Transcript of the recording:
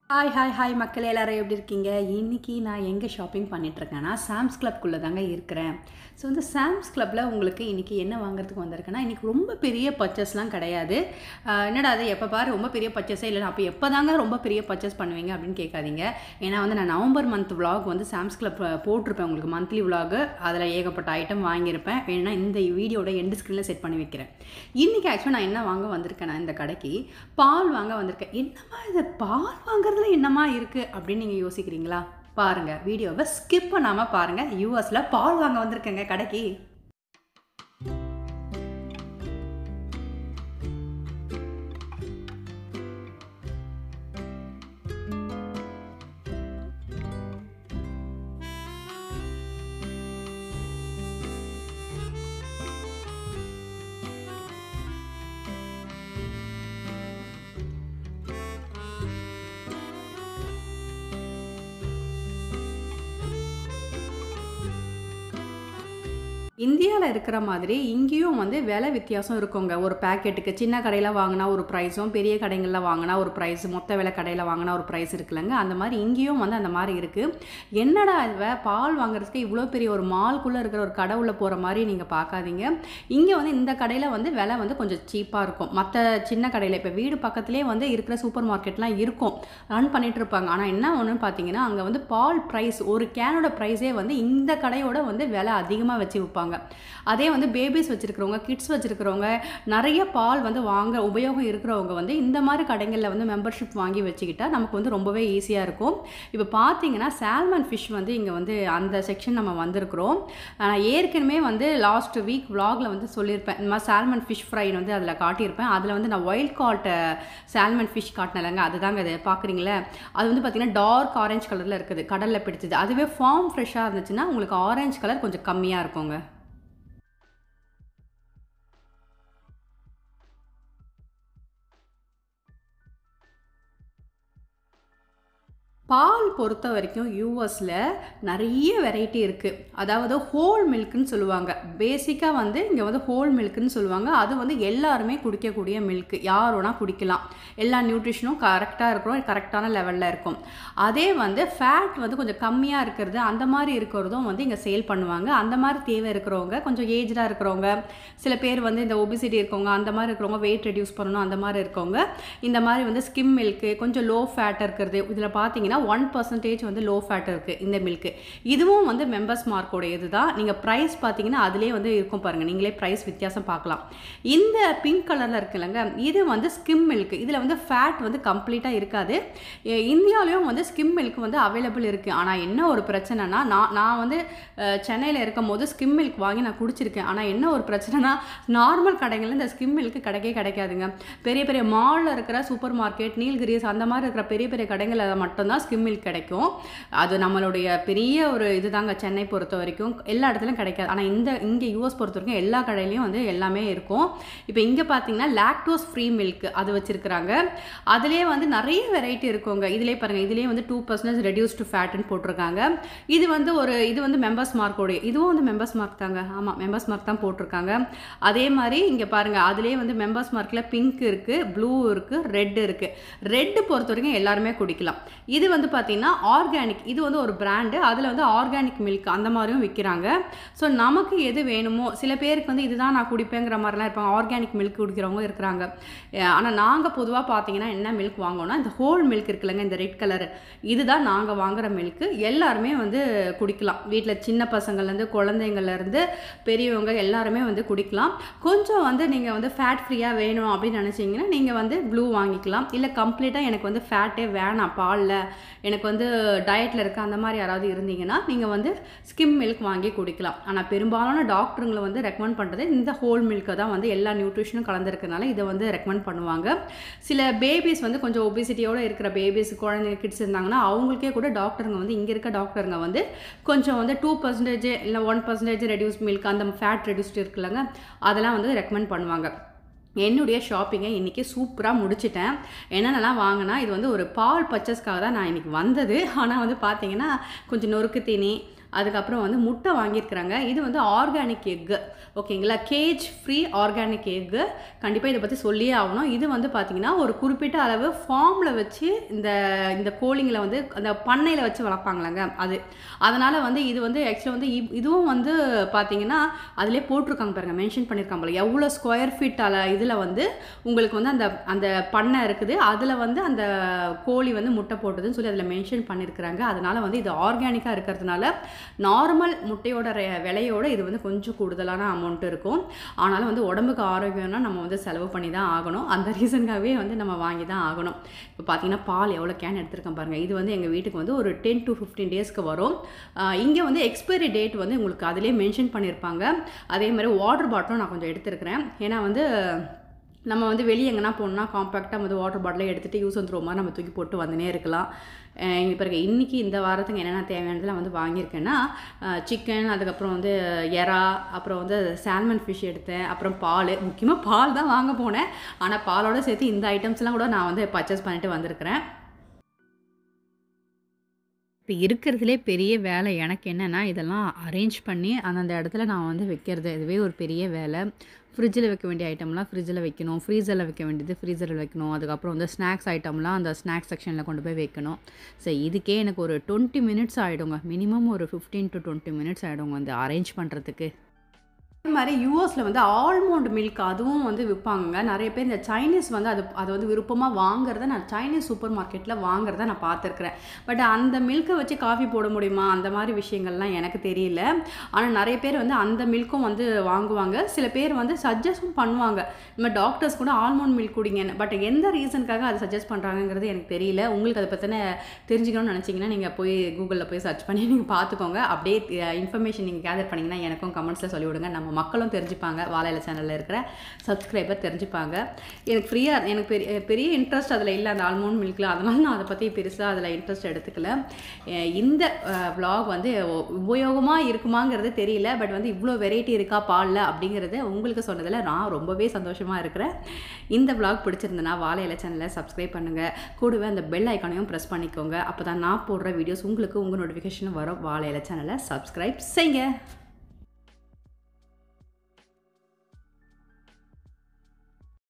hi hi hi மக்களே எல்லாரும் எப்படி இருக்கீங்க இன்றைக்கி நான் எங்கே ஷாப்பிங் பண்ணிகிட்ருக்கேன்னா சாம்ஸ் கிளப்குள்ளே தாங்க இருக்கிறேன் ஸோ இந்த சாம்ஸ் கிளப்பில் உங்களுக்கு இன்றைக்கி என்ன வாங்குறதுக்கு வந்திருக்கேன்னா இன்றைக்கி ரொம்ப பெரிய பர்ச்சேஸ்லாம் கிடையாது ஆஹ் என்னடா அது எப்போ பாரு ரொம்ப பெரிய பர்ச்சேஸே இல்லை அப்போ எப்போ தாங்க ரொம்ப பெரிய பர்ச்சேஸ் பண்ணுவீங்க அப்படின்னு கேட்காதீங்க ஏன்னா வந்து நான் நவம்பர் மந்த் vlog வந்து சாம்ஸ் கிளப் போட்டிருப்பேன் உங்களுக்கு மந்த்லி vlog அதில் ஏகப்பட்ட ஐட்டம் வாங்கியிருப்பேன் வேணும்னா இந்த வீடியோட எண்டு ஸ்க்ரீனில் செட் பண்ணி வைக்கிறேன் இன்றைக்கி ஆக்சுவலாக நான் என்ன வாங்க வந்திருக்கேன் நான் இந்த கடைக்கு பால் வாங்க வந்திருக்கேன் என்னம்மா இது பால் வாங்குறதுல என்னம்மா இருக்குது அப்படின்னு நீங்கள் யோசிக்கிறீங்களா பாருங்கள் வீடியோவை ஸ்கிப் பண்ணாமல் பாருங்கள் யூஎஸில் பால் வாங்க வந்திருக்கேங்க கடைக்கு இந்தியாவில் இருக்கிற மாதிரி இங்கேயும் வந்து விலை வித்தியாசம் இருக்குங்க ஒரு பேக்கெட்டுக்கு சின்ன கடையில் வாங்கினா ஒரு ப்ரைஸும் பெரிய கடைகளில் வாங்கினா ஒரு ப்ரைஸ் மொத்த விலை கடையில் வாங்கினா ஒரு ப்ரைஸ் இருக்குல்லங்க அந்த மாதிரி இங்கேயும் வந்து அந்த மாதிரி இருக்குது என்னடா இவ பால் வாங்குறதுக்கு இவ்வளோ பெரிய ஒரு மால்குள்ளே இருக்கிற ஒரு கடை உள்ள போகிற மாதிரி நீங்கள் பார்க்காதீங்க இங்கே வந்து இந்த கடையில் வந்து விலை வந்து கொஞ்சம் சீப்பாக இருக்கும் மற்ற சின்ன கடையில் இப்போ வீடு பக்கத்துலேயே வந்து இருக்கிற சூப்பர் மார்க்கெட்லாம் இருக்கும் ரன் பண்ணிட்டு இருப்பாங்க ஆனால் என்ன ஒன்றுன்னு பார்த்தீங்கன்னா அங்கே வந்து பால் ப்ரைஸ் ஒரு கேனோட ப்ரைஸே வந்து இந்த கடையோட வந்து விலை அதிகமாக வச்சு விற்பாங்க அதே வந்து பேபிஸ் வச்சுருக்கிறவங்க கிட்ஸ் வச்சுருக்கிறவங்க நிறைய பால் வந்து வாங்க உபயோகம் இருக்கிறவங்க வந்து இந்த மாதிரி கடைகளில் வந்து மெம்பர்ஷிப் வாங்கி வச்சுக்கிட்டா நமக்கு வந்து ரொம்பவே ஈஸியாக இருக்கும் இப்போ பார்த்தீங்கன்னா சால்மன் ஃபிஷ் வந்து இங்கே வந்து அந்த செக்ஷன் நம்ம வந்திருக்கிறோம் நான் ஏற்கனவே வந்து லாஸ்ட் வீக் vlogல வந்து சொல்லியிருப்பேன் இந்த மாதிரி சால்மன் ஃபிஷ் ஃப்ரை வந்து அதில் காட்டியிருப்பேன் அதில் வந்து நான் ஒயில்ட் காட் சால்மன் ஃபிஷ் காட்டினலங்க அதுதாங்க அது பார்க்குறீங்களே அது வந்து பார்த்தீங்கன்னா டார்க் ஆரஞ்சு கலரில் இருக்குது கடலில் பிடிச்சது அதுவே ஃபார்ம் ஃப்ரெஷ்ஷாக இருந்துச்சுன்னா உங்களுக்கு ஆரஞ்சு கலர் கொஞ்சம் கம்மியாக இருக்குங்க பால் பொறுத்த வரைக்கும் யூஎஸில் நிறைய வெரைட்டி இருக்குது அதாவது ஹோல் மில்க்குன்னு சொல்லுவாங்க பேசிக்காக வந்து இங்கே வந்து ஹோல் மில்க்குன்னு சொல்லுவாங்க அது வந்து எல்லாருமே குடிக்கக்கூடிய மில்க்கு யார் வேணால் குடிக்கலாம் எல்லா நியூட்ரிஷனும் கரெக்டாக இருக்கிறோம் கரெக்டான லெவலில் இருக்கும் அதே வந்து ஃபேட் வந்து கொஞ்சம் கம்மியாக இருக்கிறது அந்த மாதிரி இருக்கிறதும் வந்து இங்கே சேல் பண்ணுவாங்க அந்த மாதிரி தேவை இருக்கிறவங்க கொஞ்சம் ஏஜ்டாக இருக்கிறவங்க சில பேர் வந்து இந்த ஒபிசிட்டி இருக்கவங்க அந்த மாதிரி இருக்கிறவங்க வெயிட் ரெடியூஸ் பண்ணணும் அந்த மாதிரி இருக்கவங்க இந்த மாதிரி வந்து ஸ்கிம் மில்க்கு கொஞ்சம் லோ ஃபேட் இருக்கிறது இதில் பார்த்தீங்கன்னா ஒன் பர்சன்டேஜ் வந்து லோ ஃபேட் இருக்குது இந்த மில்க்கு இதுவும் வந்து மெம்பர்ஸ் மார்க்கோட இது தான் நீங்கள் ப்ரைஸ் பார்த்தீங்கன்னா அதிலே வந்து இருக்கும் பாருங்கள் நீங்களே ப்ரைஸ் வித்தியாசம் பார்க்கலாம் இந்த பிங்க் கலரில் இருக்குல்லங்க இது வந்து ஸ்கிம் மில்க் இதில் வந்து ஃபேட் வந்து கம்ப்ளீட்டாக இருக்காது எ- இந்தியாவிலையும் வந்து ஸ்கிம் மில்க் வந்து அவைலபிள் இருக்குது ஆனால் என்ன ஒரு பிரச்சனைனா நான் நான் வந்து சென்னையில் இருக்கும் போது ஸ்கிம் மில்க் வாங்கி நான் குடிச்சிருக்கேன் ஆனால் என்ன ஒரு பிரச்சனைனா நார்மல் கடைகளில் இந்த ஸ்கிம் மில்க் கிடைக்கவே கிடைக்காதுங்க பெரிய பெரிய மாலில் இருக்கிற சூப்பர் மார்க்கெட் நீல்கிரிஸ் அந்த மாதிரி இருக்கிற பெரிய பெரிய கடைகளில் மட்டும்தான் ஸ்கிம் மில்க் கிடைக்கும் அது நம்மளுடைய பெரிய ஒரு இதுதாங்க சென்னை பொறுத்த வரைக்கும் எல்லா இடத்துலையும் கிடைக்காது ஆனால் இந்த இங்கே யூஎஸ் பொறுத்த வரைக்கும் எல்லா கடையிலையும் வந்து எல்லாமே இருக்கும் இப்போ இங்கே பார்த்தீங்கன்னா லாக்டோஸ் ஃப்ரீ மில்க் அது வச்சுருக்குறாங்க அதுலேயே வந்து நிறைய வெரைட்டி இருக்குங்க இதுலேயே பாருங்கள் இதுலேயே வந்து டூ பர்சன்டேஜ் ரெடியூஸ்டு ஃபேட்டுன்னு போட்டிருக்காங்க இது வந்து ஒரு இது வந்து மெம்பர்ஸ் மார்க்கோடைய இதுவும் வந்து மெம்பர்ஸ் மார்க் தாங்க ஆமாம் மெம்பர்ஸ் மார்க் தான் போட்டிருக்காங்க அதே மாதிரி இங்கே பாருங்கள் அதுலேயே வந்து மெம்பர்ஸ் மார்க்கில் பிங்க் இருக்குது ப்ளூ இருக்குது ரெட் இருக்குது ரெட்டு பொறுத்த வரைக்கும் எல்லாருமே குடிக்கலாம் இது வந்து பார்த்தீங்கன்னா ஆர்கானிக் இது வந்து ஒரு பிராண்டு அதில் வந்து ஆர்கானிக் மில்க் அந்த மாதிரியும் விற்கிறாங்க ஸோ நமக்கு எது வேணுமோ சில பேருக்கு வந்து இதுதான் நான் குடிப்பேங்கிற மாதிரிலாம் இருப்பாங்க ஆர்கானிக் மில்க் குடிக்கிறவங்க இருக்கிறாங்க ஆனால் நாங்கள் பொதுவாக பார்த்தீங்கன்னா என்ன மில்க் வாங்குவோம்னா இந்த ஹோல் மில்க் இருக்குல்லங்க இந்த ரெட் கலர் இதுதான் நாங்கள் வாங்குற மில்க்கு எல்லாருமே வந்து குடிக்கலாம் வீட்டில் சின்ன பசங்கள்லேருந்து குழந்தைங்கள்லேருந்து பெரியவங்க எல்லாருமே வந்து குடிக்கலாம் கொஞ்சம் வந்து நீங்கள் வந்து ஃபேட் ஃப்ரீயாக வேணும் அப்படின்னு நினச்சிங்கன்னா நீங்கள் வந்து ப்ளூ வாங்கிக்கலாம் இல்லை கம்ப்ளீட்டாக எனக்கு வந்து ஃபேட்டே வேணாம் பாலில் எனக்கு வந்து டயட்டில் இருக்க அந்த மாதிரி யாராவது இருந்தீங்கன்னா நீங்கள் வந்து ஸ்கிம் மில்க் வாங்கி குடிக்கலாம் ஆனால் பெரும்பாலான டாக்டருங்களை வந்து ரெக்கமெண்ட் பண்ணுறது இந்த ஹோல் மில்க்கை தான் வந்து எல்லா நியூட்ரிஷனும் கலந்துருக்கனால இதை வந்து ரெக்கமெண்ட் பண்ணுவாங்க சில பேபிஸ் வந்து கொஞ்சம் ஒபிசிட்டியோட இருக்கிற பேபிஸ் குழந்தைங்க கிட்ஸ் இருந்தாங்கன்னா அவங்களுக்கே கூட டாக்டருங்க வந்து இங்கே இருக்க டாக்டருங்க வந்து கொஞ்சம் வந்து டூ பர்சன்டேஜ் இல்லை ஒன் பர்சன்டேஜ் ரெடியூஸ் மில்க் அந்த ஃபேட் ரெடியூஸ்டு இருக்குல்லங்க அதெல்லாம் வந்து ரெக்கமெண்ட் பண்ணுவாங்க என்னுடைய ஷாப்பிங்கை இன்றைக்கி சூப்பராக முடிச்சிட்டேன் என்னென்னலாம் வாங்கினா இது வந்து ஒரு பால் பர்ச்சேஸ்க்காக தான் நான் இன்றைக்கி வந்தது ஆனால் வந்து பார்த்தீங்கன்னா கொஞ்சம் நொறுக்கு தீனி அதுக்கப்புறம் வந்து முட்டை வாங்கியிருக்கிறாங்க இது வந்து ஆர்கானிக் எக்கு ஓகேங்களா கேஜ் ஃப்ரீ ஆர்கானிக் எக்கு கண்டிப்பாக இதை பற்றி சொல்லியே ஆகணும் இது வந்து பார்த்திங்கன்னா ஒரு குறிப்பிட்ட அளவு ஃபார்மில் வச்சு இந்த இந்த கோழிங்களை வந்து அந்த பண்ணையில் வச்சு வளர்ப்பாங்களாங்க அது அதனால் வந்து இது வந்து ஆக்சுவலாக வந்து இ- இதுவும் வந்து பார்த்தீங்கன்னா அதிலே போட்டிருக்காங்க பாருங்கள் மென்ஷன் பண்ணியிருக்காங்க போல எவ்வளோ ஸ்கொயர் ஃபீட் அல இதில் வந்து உங்களுக்கு வந்து அந்த அந்த பண்ணை இருக்குது அதில் வந்து அந்த கோழி வந்து முட்டை போட்டதுன்னு சொல்லி அதில் மென்ஷன் பண்ணியிருக்கிறாங்க அதனால் வந்து இது ஆர்கானிக்காக இருக்கிறதுனால நார்மல் முட்டையோட ரெ- விலையோட இது வந்து கொஞ்சம் கூடுதலான அமௌண்ட் இருக்கும் ஆனாலும் வந்து உடம்புக்கு ஆரோக்கியம்னா நம்ம வந்து செலவு பண்ணி தான் ஆகணும் அந்த ரீசனுக்காகவே வந்து நம்ம வாங்கி தான் ஆகணும் இப்போ பார்த்தீங்கன்னா பால் எவ்வளோ கேன் எடுத்திருக்கேன் பாருங்கள் இது வந்து எங்கள் வீட்டுக்கு வந்து ஒரு டென் டு ஃபிஃப்டீன் டேஸ்க்கு வரும் இங்கே வந்து எக்ஸ்பைரி டேட் வந்து உங்களுக்கு அதிலே மென்ஷன் பண்ணியிருப்பாங்க அதே மாதிரி வாட்டர் பாட்டிலும் நான் கொஞ்சம் எடுத்திருக்கிறேன் ஏன்னா வந்து நம்ம வந்து வெளியே எங்கன்னா போனோம்னா காம்பேக்டாக வந்து வாட்டர் பாட்டிலை எடுத்துகிட்டு யூஸ் வந்துருவோம் மாதிரி நம்ம தூக்கி போட்டு வந்துனே இருக்கலாம் இங்கே பிறகு இன்றைக்கி இந்த வாரத்துக்கு என்னென்ன தேவையானதெல்லாம் வந்து வாங்கியிருக்கேன்னா சிக்கன் அதுக்கப்புறம் வந்து எறா அப்புறம் வந்து சால்மன் ஃபிஷ் எடுத்தேன் அப்புறம் பால் முக்கியமாக பால் தான் வாங்க போனேன் ஆனால் பாலோட சேர்த்து இந்த ஐட்டம்ஸ்லாம் கூட நான் வந்து பர்ச்சேஸ் பண்ணிட்டு வந்திருக்கிறேன் இப்போ இருக்கிறதுலே பெரிய வேலை எனக்கு என்னென்னா இதெல்லாம் அரேஞ்ச் பண்ணி அந்தந்த இடத்துல நான் வந்து வைக்கிறது இதுவே ஒரு பெரிய வேலை ஃப்ரிட்ஜில் வைக்க வேண்டிய ஐட்டம்லாம் ஃப்ரிட்ஜில் வைக்கணும் ஃப்ரீசரில் வைக்க வேண்டியது ஃப்ரீசரில் வைக்கணும் அதுக்கப்புறம் வந்து ஸ்நாக்ஸ் ஐட்டம்லாம் அந்த ஸ்நாக்ஸ் செக்ஷனில் கொண்டு போய் வைக்கணும் ஸோ இதுக்கே எனக்கு ஒரு டுவெண்ட்டி மினிட்ஸ் ஆகிடுங்க மினிமம் ஒரு ஃபிஃப்டீன் டு டுவெண்ட்டி மினிட்ஸ் ஆகிடுங்க வந்து அரேஞ்ச் பண்ணுறதுக்கு அதே மாதிரி யூஎஸில் வந்து ஆல்மோண்ட் மில்க் அதுவும் வந்து விற்பாங்க நிறைய பேர் இந்த சைனீஸ் வந்து அது அது வந்து விருப்பமாக வாங்குறத நான் சைனீஸ் சூப்பர் மார்க்கெட்டில் வாங்குறத நான் பார்த்துருக்குறேன் பட் அந்த மில்க்கை வச்சு காஃபி போட முடியுமா அந்த மாதிரி விஷயங்கள்லாம் எனக்கு தெரியல ஆனால் நிறைய பேர் வந்து அந்த மில்க்கும் வந்து வாங்குவாங்க சில பேர் வந்து சஜஸ்டும் பண்ணுவாங்க நம்ம டாக்டர்ஸ் கூட ஆல்மோண்ட் மில்க் குடிங்க பட் எந்த ரீசனுக்காக அதை சஜஸ்ட் பண்ணுறாங்கங்கிறது எனக்கு தெரியல உங்களுக்கு அதை பற்றின தெரிஞ்சுக்கணும்னு நினச்சிங்கன்னா நீங்கள் போய் கூகுளில் போய் சர்ச் பண்ணி நீங்கள் பார்த்துக்கோங்க அப்படியே இன்ஃபர்மேஷன் நீங்கள் கேதர் பண்ணிங்கன்னா எனக்கும் கமெண்ட்ஸில் சொல்லிவிடுங்க நம்ம மக்களும் தெரிஞ்சுப்பாங்க வாழையில சேனலில் இருக்கிற சப்ஸ்கிரைபர் தெரிஞ்சுப்பாங்க எனக்கு ஃப்ரீயாக எனக்கு பெரிய பெரிய இன்ட்ரெஸ்ட் அதில் இல்லை அந்த ஆல்மோண்ட் மில்கில் அதனால நான் அதை பற்றி பெருசாக அதில் இன்ட்ரெஸ்ட் எடுத்துக்கல அஹ் இந்த vlog வந்து உபயோகமாக இருக்குமாங்கிறது தெரியல பட் வந்து இவ்வளோ வெரைட்டி இருக்கா பாலில் அப்படிங்கிறது உங்களுக்கு சொன்னதில் நான் ரொம்பவே சந்தோஷமாக இருக்கிறேன் இந்த vlog பிடிச்சிருந்தனா வாழை இலை சேனலை சப்ஸ்கிரைப் பண்ணுங்கள் கூடவே அந்த பெல் ஐக்கானையும் ப்ரெஸ் பண்ணிக்கோங்க அப்போ தான் நான் போடுற வீடியோஸ் உங்களுக்கு உங்கள் நோட்டிஃபிகேஷன் வரும் வாழை இலை சேனலை சப்ஸ்கிரைப் செய்யுங்க